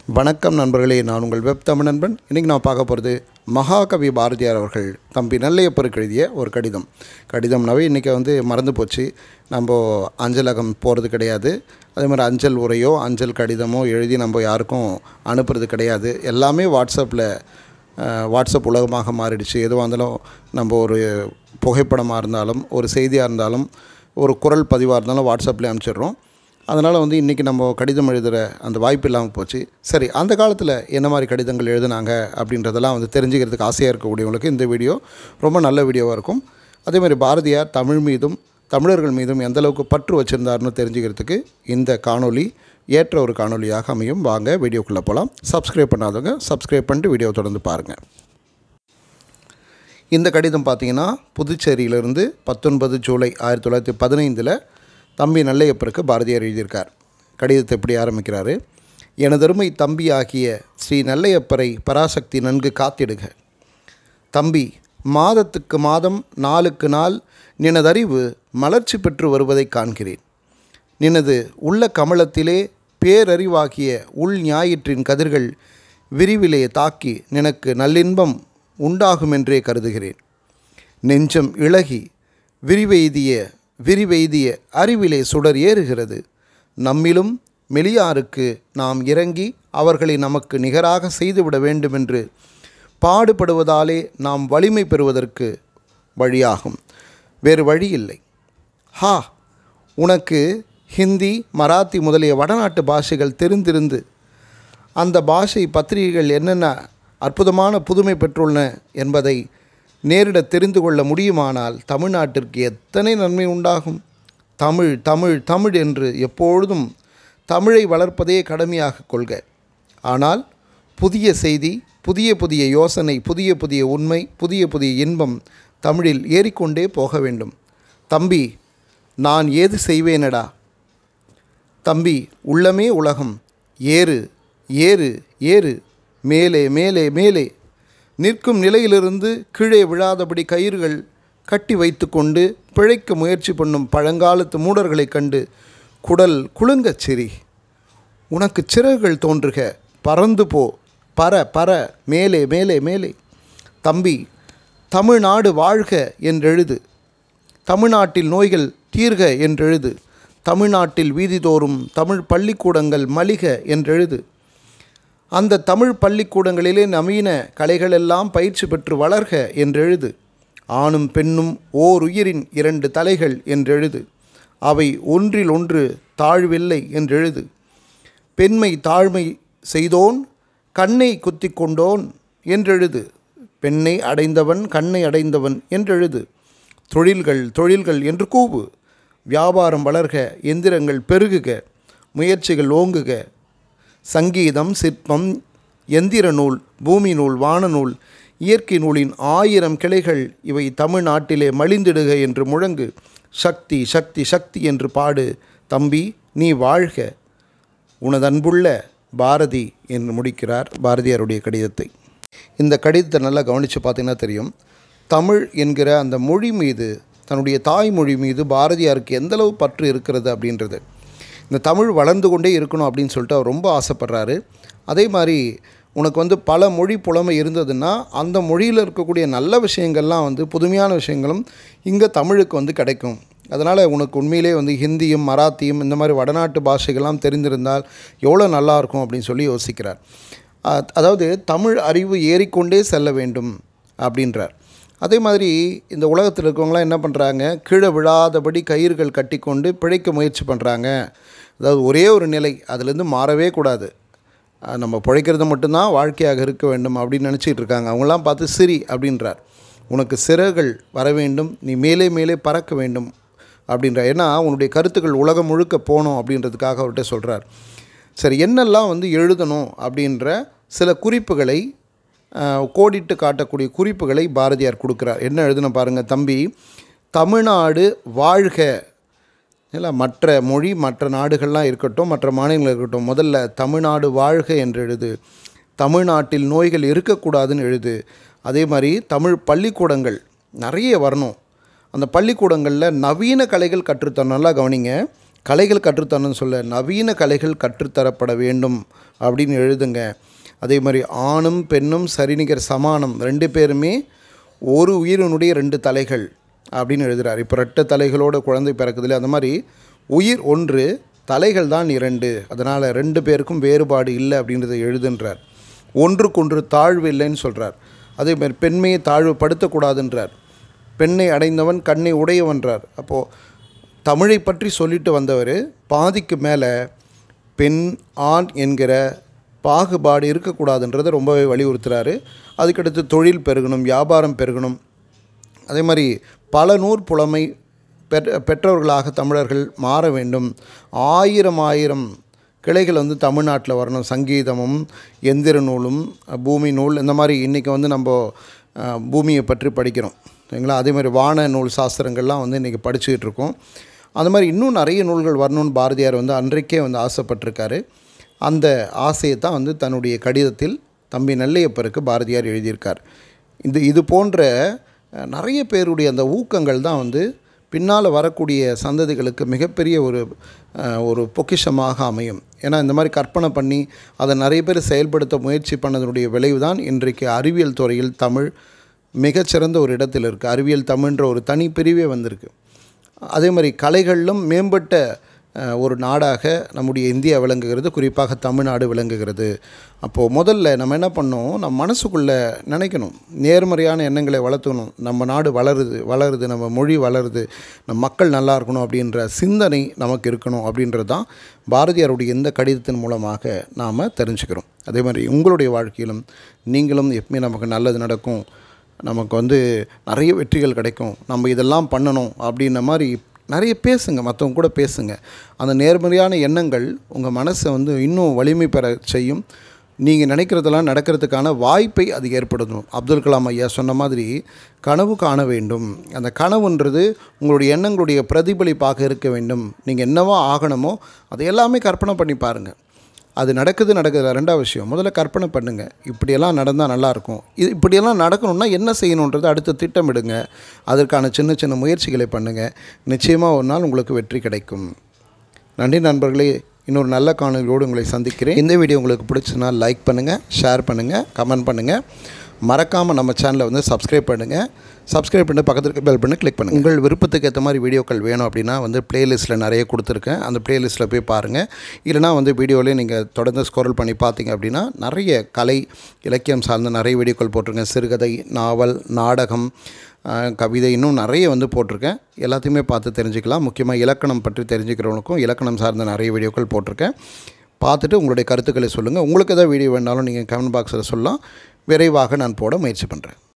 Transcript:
வணக்கம் நண்பர்களே நான் உங்கள் வெப் தமிழ் நண்பன் இன்றைக்கி நான் பார்க்க போகிறது மகாகவி பாரதியார் அவர்கள் தம்பி நல்லையப்பருக்கு எழுதிய ஒரு கடிதம் கடிதம்னாவே இன்றைக்கி வந்து மறந்து போச்சு நம்ம அஞ்சலகம் போகிறது கிடையாது அதே மாதிரி அஞ்சல் உரையோ அஞ்சல் கடிதமோ எழுதி நம்ம யாருக்கும் அனுப்புறது கிடையாது எல்லாமே வாட்ஸ்அப்பில் அஹ், வாட்ஸ்அப் உலகமாக மாறிடுச்சு எதுவாக இருந்தாலும் நம்ம ஒரு புகைப்படமாக இருந்தாலும் ஒரு செய்தியாக இருந்தாலும் ஒரு குரல் பதிவாக இருந்தாலும் வாட்ஸ்அப்லேயே அனுப்பிச்சிடுறோம் அதனால் வந்து இன்றைக்கி நம்ம கடிதம் எழுதுகிற அந்த வாய்ப்பு இல்லாமல் போச்சு சரி அந்த காலத்தில் என்ன மாதிரி கடிதங்கள் எழுதுனாங்க அப்படின்றதெல்லாம் வந்து தெரிஞ்சுக்கிறதுக்கு ஆசையாக இருக்கக்கூடியவங்களுக்கு இந்த வீடியோ ரொம்ப நல்ல வீடியோவாக இருக்கும் அதே மாதிரி பாரதியார் தமிழ் மீதும் தமிழர்கள் மீதும் எந்த அளவுக்கு பற்று வச்சுருந்தாருன்னு தெரிஞ்சுக்கிறதுக்கு இந்த காணொளி ஏற்ற ஒரு காணொளியாக அமையும் வாங்க வீடியோக்குள்ளே போகலாம் சப்ஸ்கிரைப் பண்ணாதவங்க சப்ஸ்கிரைப் பண்ணிட்டு வீடியோ தொடர்ந்து பாருங்கள் இந்த கடிதம் பார்த்தீங்கன்னா புதுச்சேரியிலிருந்து பத்தொன்பது ஜூலை ஆயிரத்தி தொள்ளாயிரத்தி பதினைந்தில் தம்பி நல்லையப்பருக்கு பாரதியார் எழுதியிருக்கார் கடிதத்தை எப்படி ஆரம்பிக்கிறாரு எனதருமை தம்பி ஆகிய ஸ்ரீ நல்லையப்பரை பராசக்தி நன்கு காத்திடுக தம்பி மாதத்துக்கு மாதம் நாளுக்கு நாள் நினதறிவு மலர்ச்சி பெற்று வருவதை காண்கிறேன் நினது உள்ள கமலத்திலே பேரறிவாகிய உள் ஞாயிற்றின் கதிர்கள் விரிவிலே தாக்கி நினக்கு நல்லின்பம் உண்டாகுமென்றே கருதுகிறேன் நெஞ்சம் இளகி விரிவெய்திய விரிவெய்திய அறிவிலே சுடர் ஏறுகிறது நம்மிலும் மெலியாருக்கு நாம் இறங்கி அவர்களை நமக்கு நிகராக செய்துவிட வேண்டுமென்று பாடுபடுவதாலே நாம் வலிமை பெறுவதற்கு வழியாகும் வேறு வழி இல்லை ஹா உனக்கு ஹிந்தி மராத்தி முதலிய வடநாட்டு பாஷைகள் தெரிந்திருந்து அந்த பாஷை பத்திரிகைகள் என்னென்ன அற்புதமான புதுமை பெற்றுள்ளன என்பதை நேரிட தெரிந்து கொள்ள முடியுமானால் தமிழ்நாட்டிற்கு எத்தனை நன்மை உண்டாகும் தமிழ் தமிழ் தமிழ் என்று எப்பொழுதும் தமிழை வளர்ப்பதே கடமையாக கொள்க ஆனால் புதிய செய்தி புதிய புதிய யோசனை புதிய புதிய உண்மை புதிய புதிய இன்பம் தமிழில் ஏறிக்கொண்டே போக வேண்டும் தம்பி நான் ஏது செய்வேனடா தம்பி உள்ளமே உலகம் ஏறு ஏறு ஏறு மேலே மேலே மேலே நிற்கும் நிலையிலிருந்து கீழே விழாதபடி கயிறுகள் கட்டி வைத்துக்கொண்டு பிழைக்க முயற்சி பண்ணும் பழங்காலத்து மூடர்களைக் கண்டு குடல் குலுங்கச் சிரி உனக்கு சிறகுகள் தோன்றுக பறந்து போ பற பற மேலே மேலே மேலே தம்பி தமிழ்நாடு வாழ்க என்றெழுது தமிழ்நாட்டில் நோய்கள் தீர்க என்றெழுது தமிழ்நாட்டில் வீதிதோறும் தமிழ் பள்ளிக்கூடங்கள் மலிக என்றெழுது அந்த தமிழ் பள்ளிக்கூடங்களிலே நவீன கலைகளெல்லாம் பயிற்சி பெற்று வளர்க என்றெழுது ஆணும் பெண்ணும் ஓர் உயிரின் இரண்டு தலைகள் என்றெழுது அவை ஒன்றில் ஒன்று தாழ்வில்லை என்றெழுது பெண்மை தாழ்மை செய்தோன் கண்ணை குத்தி கொண்டோன் என்றெழுது பெண்ணை அடைந்தவன் கண்ணை அடைந்தவன் என்றெழுது தொழில்கள் தொழில்கள் என்று கூவு வியாபாரம் வளர்க எந்திரங்கள் பெருகுக முயற்சிகள் ஓங்குக சங்கீதம் சிற்பம் எந்திர நூல் பூமி நூல் வானநூல் இயற்கை நூலின் ஆயிரம் கிளைகள் இவை தமிழ்நாட்டிலே மலிந்திடுக என்று முழங்கு சக்தி சக்தி சக்தி என்று பாடு தம்பி நீ வாழ்க உனது அன்புள்ள பாரதி என்று முடிக்கிறார் பாரதியாருடைய கடிதத்தை இந்த கடிதத்தை நல்லா கவனித்து பார்த்தீங்கன்னா தெரியும் தமிழ் என்கிற அந்த மொழி மீது தன்னுடைய தாய்மொழி மீது பாரதியாருக்கு எந்தளவு பற்று இருக்கிறது அப்படின்றது இந்த தமிழ் வளர்ந்து கொண்டே இருக்கணும் அப்படின்னு சொல்லிட்டு அவர் ரொம்ப ஆசைப்படுறாரு அதே மாதிரி உனக்கு வந்து பல மொழி புலமை இருந்ததுன்னா அந்த மொழியில் இருக்கக்கூடிய நல்ல விஷயங்கள்லாம் வந்து புதுமையான விஷயங்களும் இங்கே தமிழுக்கு வந்து கிடைக்கும் அதனால் உனக்கு உண்மையிலே வந்து ஹிந்தியும் மராத்தியும் இந்த மாதிரி வடநாட்டு பாஷைகள்லாம் தெரிந்திருந்தால் எவ்வளோ நல்லாயிருக்கும் அப்படின்னு சொல்லி யோசிக்கிறார் அ- அதாவது தமிழ் அறிவு ஏறிக்கொண்டே செல்ல வேண்டும் அப்படின்றார் அதே மாதிரி இந்த உலகத்தில் இருக்கவங்களாம் என்ன பண்ணுறாங்க கீழே விழாதபடி கயிறுகள் கட்டிக்கொண்டு பிழைக்க முயற்சி பண்ணுறாங்க அதாவது ஒரே ஒரு நிலை அதுலேருந்து மாறவே கூடாது அஹ் நம்ம பிழைக்கிறது மட்டும்தான் வாழ்க்கையாக இருக்க வேண்டும் அப்படின்னு நினச்சிட்டு இருக்காங்க அவங்களாம் பார்த்து சிரி அப்படின்றார் உனக்கு சிறகுகள் வர வேண்டும் நீ மேலே மேலே பறக்க வேண்டும் அப்படின்றார் ஏன்னா உன்னுடைய கருத்துக்கள் உலகம் முழுக்க போகணும் அப்படின்றதுக்காக அவர்கிட்ட சொல்கிறார் சரி என்னெல்லாம் வந்து எழுதணும் அப்படின்ற சில குறிப்புகளை அஹ், கோடிட்டு காட்டக்கூடிய குறிப்புகளை பாரதியார் கொடுக்குறார் என்ன எழுதுன பாருங்கள் தம்பி தமிழ்நாடு வாழ்க இல்லை மற்ற மொழி மற்ற நாடுகள்லாம் இருக்கட்டும் மற்ற மாநிலங்கள் இருக்கட்டும் முதல்ல தமிழ்நாடு வாழ்க என்று எழுது தமிழ்நாட்டில் நோய்கள் இருக்கக்கூடாதுன்னு எழுது அதே மாதிரி தமிழ் பள்ளிக்கூடங்கள் நிறைய வரணும் அந்த பள்ளிக்கூடங்களில் நவீன கலைகள் கற்றுத்தரணும் நல்லா கவனிங்க கலைகள் கற்றுத்தரணும்னு சொல்ல நவீன கலைகள் கற்றுத்தரப்பட வேண்டும் அப்படின்னு எழுதுங்க அதே மாதிரி ஆணும் பெண்ணும் சரிநிகர் சமானம் ரெண்டு பேருமே ஒரு உயிரினுடைய ரெண்டு தலைகள் அப்படின்னு எழுதுகிறார் இப்போ ரெட்டை தலைகளோட குழந்தை பிறக்குதுல அந்த மாதிரி உயிர் ஒன்று தலைகள் தான் இரண்டு அதனால் ரெண்டு பேருக்கும் வேறுபாடு இல்லை அப்படின்றத எழுதுன்றார் ஒன்றுக்கொன்று தாழ்வு இல்லைன்னு சொல்கிறார் அதே மாதிரி பெண்மையை தாழ்வுபடுத்தக்கூடாதுன்றார் பெண்ணை அடைந்தவன் கண்ணை உடையவன்றார் அப்போது தமிழை பற்றி சொல்லிட்டு வந்தவர் பாதிக்கு மேலே பெண் ஆண் என்கிற பாகுபாடு இருக்கக்கூடாதுன்றதை ரொம்பவே வலியுறுத்துறாரு அதுக்கடுத்து தொழில் பெருகணும் வியாபாரம் பெருகணும் அதே மாதிரி பல நூற் புலமை பெற் பெற்றவர்களாக தமிழர்கள் மாற வேண்டும் ஆயிரம் ஆயிரம் கிளைகள் வந்து தமிழ்நாட்டில் வரணும் சங்கீதமும் எந்திர நூலும் பூமி நூல் இந்த மாதிரி இன்றைக்கி வந்து நம்ம அஹ், பூமியை பற்றி படிக்கிறோம் சரிங்களா அதே மாதிரி வான நூல் சாஸ்திரங்கள்லாம் வந்து இன்றைக்கி படிச்சுக்கிட்டு இருக்கோம் அந்த மாதிரி இன்னும் நிறைய நூல்கள் வரணும்னு பாரதியார் வந்து அன்றைக்கே வந்து ஆசைப்பட்டிருக்காரு அந்த ஆசையை தான் வந்து தன்னுடைய கடிதத்தில் தம்பி நெல்லையப்பருக்கு பாரதியார் எழுதியிருக்கார் இது இது போன்ற அஹ், நிறைய பேருடைய அந்த ஊக்கங்கள் தான் வந்து பின்னால் வரக்கூடிய சந்ததிகளுக்கு மிகப்பெரிய ஒரு அஹ், ஒரு பொக்கிஷமாக அமையும் ஏன்னா இந்த மாதிரி கற்பனை பண்ணி அதை நிறைய பேர் செயல்படுத்த முயற்சி பண்ணதனுடைய விளைவு தான் இன்றைக்கு அறிவியல் துறையில் தமிழ் மிகச்சிறந்த ஒரு இடத்தில் இருக்குது அறிவியல் தமிழ்ன்ற ஒரு தனி பிரிவே வந்திருக்கு அதே மாதிரி கலைகளிலும் மேம்பட்ட அஹ், ஒரு நாடாக நம்முடைய இந்தியா விளங்குகிறது குறிப்பாக தமிழ்நாடு விளங்குகிறது அப்போது முதல்ல நம்ம என்ன பண்ணோம் நம்ம மனசுக்குள்ளே நினைக்கணும் நேர்மறையான எண்ணங்களை வளர்த்தணும் நம்ம நாடு வளருது வளருது நம்ம மொழி வளருது நம்ம மக்கள் நல்லா இருக்கணும் அப்படின்ற சிந்தனை நமக்கு இருக்கணும் அப்படின்றது தான் பாரதியாருடைய இந்த கடிதத்தின் மூலமாக நாம் தெரிஞ்சுக்கிறோம் அதே மாதிரி உங்களுடைய வாழ்க்கையிலும் நீங்களும் எப்பவுமே நமக்கு நல்லது நடக்கும் நமக்கு வந்து நிறைய வெற்றிகள் கிடைக்கும் நம்ம இதெல்லாம் பண்ணணும் அப்படின்ன மாதிரி நிறைய பேசுங்க மற்றவங்க கூட பேசுங்க அந்த நேர்மறையான எண்ணங்கள் உங்கள் மனசை வந்து இன்னும் வலிமை பெற செய்யும் நீங்கள் நினைக்கிறதெல்லாம் நடக்கிறதுக்கான வாய்ப்பை அது ஏற்படுத்தணும் அப்துல் கலாம் ஐயா சொன்ன மாதிரி கனவு காண வேண்டும் அந்த கனவுன்றது உங்களுடைய எண்ணங்களுடைய பிரதிபலிப்பாக இருக்க வேண்டும் நீங்கள் என்னவோ ஆகணுமோ அதை எல்லாமே கற்பனை பண்ணி பாருங்கள் அது நடக்குது நடக்குது ரெண்டாவது விஷயம் முதல்ல கற்பனை பண்ணுங்கள் இப்படியெல்லாம் நடந்தால் நல்லாயிருக்கும் இது இப்படியெல்லாம் நடக்கணும்னா என்ன செய்யணுன்றது அடுத்து திட்டமிடுங்க அதற்கான சின்ன சின்ன முயற்சிகளை பண்ணுங்கள் நிச்சயமாக ஒரு நாள் உங்களுக்கு வெற்றி கிடைக்கும் நன்றி நண்பர்களே இன்னொரு நல்ல காணொலியோடு உங்களை சந்திக்கிறேன் இந்த வீடியோ உங்களுக்கு பிடிச்சதுன்னா லைக் பண்ணுங்கள் ஷேர் பண்ணுங்கள் கமெண்ட் பண்ணுங்கள் மறக்காமல் நம்ம சேனலை வந்து சப்ஸ்கிரைப் பண்ணுங்கள் சப்ஸ்கிரைப் பண்ணி பக்கத்தில் இருக்க பெல் பண்ணி கிளிக் பண்ணுங்கள் உங்கள் விருப்பத்துக்கு ஏற்ற மாதிரி வீடியோக்கள் வேணும் அப்படின்னா வந்து ப்ளேலிஸ்ட்டில் நிறைய கொடுத்துருக்கேன் அந்த ப்ளேலிஸ்ட்டில் போய் பாருங்கள் இல்லைனா வந்து வீடியோலேயே நீங்கள் தொடர்ந்து ஸ்க்ரோல் பண்ணி பார்த்தீங்க அப்படின்னா நிறைய கலை இலக்கியம் சார்ந்த நிறைய வீடியோக்கள் போட்டிருக்கேன் சிறுகதை நாவல் நாடகம் அஹ், கவிதை இன்னும் நிறைய வந்து போட்டிருக்கேன் எல்லாத்தையுமே பார்த்து தெரிஞ்சுக்கலாம் முக்கியமாக இலக்கணம் பற்றி தெரிஞ்சுக்கிறவங்களுக்கும் இலக்கணம் சார்ந்த நிறைய வீடியோக்கள் போட்டிருக்கேன் பார்த்துட்டு உங்களுடைய கருத்துக்களை சொல்லுங்கள் உங்களுக்கு எதாவது வீடியோ வேணாலும் நீங்கள் கமெண்ட் பாக்ஸில் சொல்லலாம் விரைவாக நான் போட முயற்சி பண்ணுறேன்